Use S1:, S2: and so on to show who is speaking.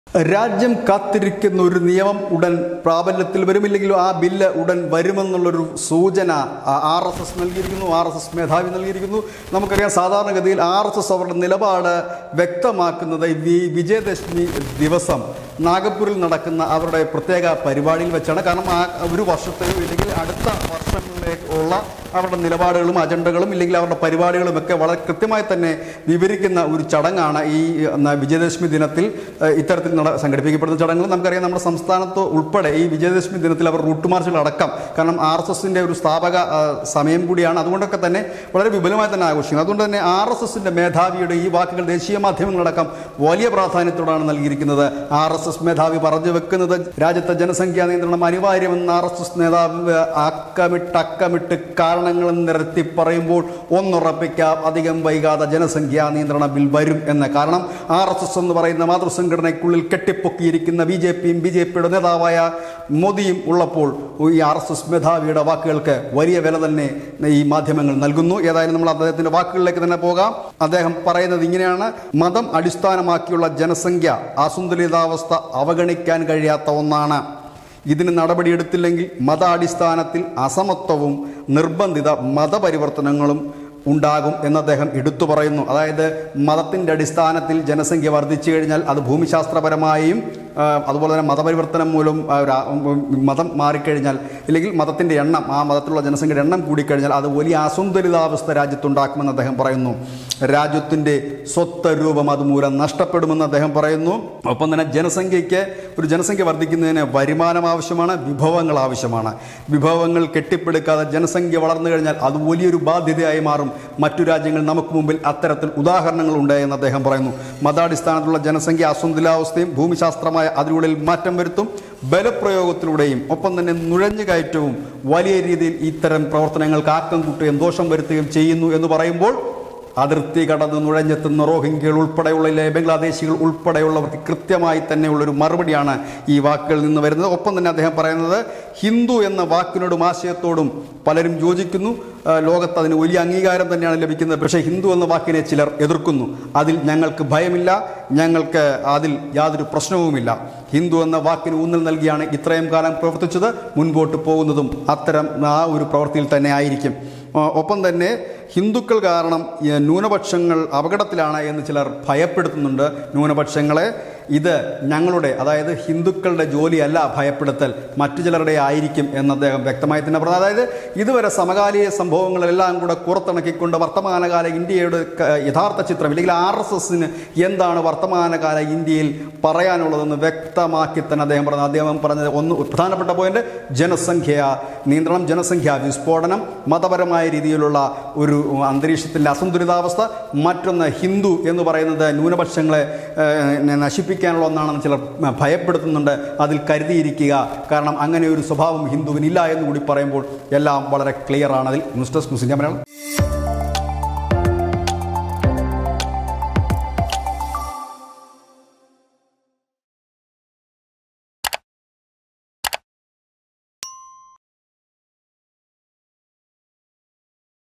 S1: രാജ്യം കാത്തിരിക്കുന്ന ഒരു നിയമം ഉടൻ പ്രാബല്യത്തിൽ വരുമില്ലെങ്കിലും ആ ബില്ല് ഉടൻ വരുമെന്നുള്ളൊരു സൂചന ആർ എസ് എസ് നൽകിയിരിക്കുന്നു ആർ എസ് എസ് മേധാവി നൽകിയിരിക്കുന്നു നമുക്കറിയാം സാധാരണഗതിയിൽ ആർ എസ് എസ് അവരുടെ നിലപാട് വ്യക്തമാക്കുന്നത് ഈ വിജയദശമി ദിവസം നാഗപ്പൂരിൽ നടക്കുന്ന അവരുടെ പ്രത്യേക പരിപാടിയിൽ വെച്ചാണ് കാരണം ആ ഒരു വർഷത്തേക്കോ ഇല്ലെങ്കിൽ അടുത്ത വർഷങ്ങളിലേക്കുള്ള അവരുടെ നിലപാടുകളും അജണ്ടകളും ഇല്ലെങ്കിൽ അവരുടെ പരിപാടികളും ഒക്കെ വളരെ കൃത്യമായി തന്നെ വിവരിക്കുന്ന ഒരു ചടങ്ങാണ് ഈ എന്നാ, വിജയദശമി ദിനത്തിൽ ഏഹ്, ഇത്തരത്തിൽ നട സംഘടിപ്പിക്കപ്പെടുന്ന ചടങ്ങുകൾ നമുക്കറിയാം നമ്മുടെ സംസ്ഥാനത്ത് ഉൾപ്പെടെ ഈ വിജയദശമി ദിനത്തിൽ അവർ റൂട്ട് മാർച്ചുകൾ അടക്കം കാരണം ആർ എസ് എസിൻ്റെ ഒരു സ്ഥാപക ആ, സമയം കൂടിയാണ് അതുകൊണ്ടൊക്കെ തന്നെ വളരെ വിപുലമായി തന്നെ ആഘോഷിക്കുന്നത് അതുകൊണ്ട് തന്നെ ആർ എസ് എസിൻ്റെ മേധാവിയുടെ ഈ വാക്കുകൾ ദേശീയ മാധ്യമങ്ങളടക്കം വലിയ പ്രാധാന്യത്തോടാണ് നൽകിയിരിക്കുന്നത് ആർ എസ് എസ് മേധാവി പറഞ്ഞു വെക്കുന്നത് രാജ്യത്തെ ജനസംഖ്യാ നിയന്ത്രണം അനിവാര്യമെന്ന് ആർ എസ് എസ് നേതാവ് അക്കമിട്ട് അക്കമിട്ട് കാരണങ്ങൾ നിരത്തി പറയുമ്പോൾ ഒന്നുറപ്പിക്കാം അധികം വൈകാതെ ജനസംഖ്യാ നിയന്ത്രണ ബിൽ വരും എന്ന് കാരണം ആർ എസ് എസ് എന്ന് പറയുന്ന മാതൃസംഘടനയ്ക്കുള്ളിൽ കെട്ടിപ്പൊക്കിയിരിക്കുന്ന ബി ജെ പിയും ബി ജെ പിയുടെ നേതാവായ മോദിയും ഉള്ളപ്പോൾ ഈ ആർ എസ് എസ് മേധാവിയുടെ വാക്കുകൾക്ക് വലിയ വില തന്നെ ഈ മാധ്യമങ്ങൾ നൽകുന്നു ഏതായാലും നമ്മൾ അദ്ദേഹത്തിന്റെ വാക്കുകളിലേക്ക് തന്നെ പോകാം അദ്ദേഹം പറയുന്നത് ഇങ്ങനെയാണ് മതം അടിസ്ഥാനമാക്കിയുള്ള ജനസംഖ്യ അസന്തുലിതാവസ്ഥ അവഗണിക്കാൻ കഴിയാത്ത ഒന്നാണ് ഇതിന് നടപടിയെടുത്തില്ലെങ്കിൽ മതാടിസ്ഥാനത്തിൽ അസമത്വവും നിർബന്ധിത മതപരിവർത്തനങ്ങളും ഉണ്ടാകും എന്ന് അദ്ദേഹം എടുത്തു പറയുന്നു അതായത് മതത്തിൻ്റെ അടിസ്ഥാനത്തിൽ ജനസംഖ്യ വർദ്ധിച്ചു കഴിഞ്ഞാൽ അത് ഭൂമിശാസ്ത്രപരമായും ആ, അതുപോലെ തന്നെ മതപരിവർത്തനം മൂലം ആ, ഒരു ആ, ഉം, മതം മാറിക്കഴിഞ്ഞാൽ ഇല്ലെങ്കിൽ മതത്തിൻ്റെ എണ്ണം ആ മതത്തിലുള്ള ജനസംഖ്യയുടെ എണ്ണം കൂടിക്കഴിഞ്ഞാൽ അത് വലിയ അസന്തുലിതാവസ്ഥ രാജ്യത്തുണ്ടാക്കുമെന്ന് അദ്ദേഹം പറയുന്നു രാജ്യത്തിൻ്റെ സ്വത്ത് രൂപം അതുമൂലം നഷ്ടപ്പെടുമെന്ന് അദ്ദേഹം പറയുന്നു ഒപ്പം തന്നെ ജനസംഖ്യയ്ക്ക് ഒരു ജനസംഖ്യ വർദ്ധിക്കുന്നതിന് വരുമാനം ആവശ്യമാണ് വിഭവങ്ങൾ ആവശ്യമാണ് വിഭവങ്ങൾ കെട്ടിപ്പടുക്കാതെ ജനസംഖ്യ വളർന്നു കഴിഞ്ഞാൽ അത് വലിയൊരു ബാധ്യതയായി മാറും മറ്റു രാജ്യങ്ങൾ നമുക്ക് മുമ്പിൽ അത്തരത്തിൽ ഉദാഹരണങ്ങൾ ഉണ്ട് എന്ന് അദ്ദേഹം പറയുന്നു മതാടിസ്ഥാനത്തിലുള്ള ജനസംഖ്യ അസന്തുലിതാവസ്ഥയും ഭൂമിശാസ്ത്രമായ അതിനുള്ളിൽ മാറ്റം വരുത്തും ബലപ്രയോഗത്തിലൂടെയും ഒപ്പം തന്നെ നുഴഞ്ഞുകയറ്റവും വലിയ രീതിയിൽ ഇത്തരം പ്രവർത്തനങ്ങൾക്ക് ആക്കം കൂട്ടുകയും ദോഷം വരുത്തുകയും ചെയ്യുന്നു എന്ന് പറയുമ്പോൾ അതിർത്തി കടന്ന് നുഴഞ്ഞെത്തുന്ന റോഹിംഗ്യകൾ ഉൾപ്പെടെയുള്ള ഇല്ലേ, ബംഗ്ലാദേശികൾ ഉൾപ്പെടെയുള്ളവർക്ക് കൃത്യമായി തന്നെയുള്ളൊരു മറുപടിയാണ് ഈ വാക്കുകളിൽ നിന്ന് വരുന്നത് ഒപ്പം തന്നെ അദ്ദേഹം പറയുന്നത് ഹിന്ദു എന്ന വാക്കിനോടും ആശയത്തോടും പലരും യോജിക്കുന്നു ആ, ലോകത്ത് അതിന് വലിയ അംഗീകാരം തന്നെയാണ് ലഭിക്കുന്നത് പക്ഷേ ഹിന്ദു എന്ന വാക്കിനെ ചിലർ എതിർക്കുന്നു അതിൽ ഞങ്ങൾക്ക് ഭയമില്ല ഞങ്ങൾക്ക് അതിൽ യാതൊരു പ്രശ്നവുമില്ല ഹിന്ദു എന്ന വാക്കിന് ഊന്നൽ നൽകിയാണ് ഇത്രയും കാലം പ്രവർത്തിച്ചത് മുൻപോട്ട് പോകുന്നതും അത്തരം ആ ഒരു പ്രവൃത്തിയിൽ തന്നെ ആയിരിക്കും ആ, ഒപ്പം തന്നെ ഹിന്ദുക്കൾ കാരണം ഈ ന്യൂനപക്ഷങ്ങൾ അപകടത്തിലാണ് എന്ന് ചിലർ ഭയപ്പെടുത്തുന്നുണ്ട് ന്യൂനപക്ഷങ്ങളെ ഇത് ഞങ്ങളുടെ അതായത് ഹിന്ദുക്കളുടെ ജോലിയല്ല ഭയപ്പെടുത്തൽ മറ്റു ചിലരുടെ ആയിരിക്കും എന്ന് അദ്ദേഹം വ്യക്തമായി തന്നെ പറഞ്ഞു അതായത് ഇതുവരെ സമകാലിക സംഭവങ്ങളെല്ലാം കൂടെ പുറത്തിണക്കിക്കൊണ്ട് വർത്തമാനകാല ഇന്ത്യയുടെ ക- യഥാർത്ഥ ചിത്രം ഇല്ലെങ്കിൽ ആർ എസ് എസിന് എന്താണ് വർത്തമാനകാല ഇന്ത്യയിൽ പറയാനുള്ളതെന്ന് വ്യക്തമാക്കി തന്നെ അദ്ദേഹം പറഞ്ഞു അദ്ദേഹം പറഞ്ഞത് ഒന്ന് പ്രധാനപ്പെട്ട പോയിന്റ് ജനസംഖ്യ നിയന്ത്രണം ജനസംഖ്യാ വിസ്ഫോടനം മതപരമായ രീതിയിലുള്ള ഒരു അന്തരീക്ഷത്തിൻ്റെ അസന്തുലിതാവസ്ഥ മറ്റൊന്ന് ഹിന്ദു എന്ന് പറയുന്നത് ന്യൂനപക്ഷങ്ങളെ ഏഹ്, നശിപ്പിക്കാനുള്ള ഒന്നാണെന്ന് ചിലർ ഭയപ്പെടുത്തുന്നുണ്ട് അതിൽ കരുതിയിരിക്കുക കാരണം അങ്ങനെ ഒരു സ്വഭാവം ഹിന്ദുവിനില്ല എന്ന് കൂടി പറയുമ്പോൾ എല്ലാം വളരെ ക്ലിയർ ആണ് അതിൽ ന്യൂസ് ഡെസ്ക് മുസ്ലിം മലയാളം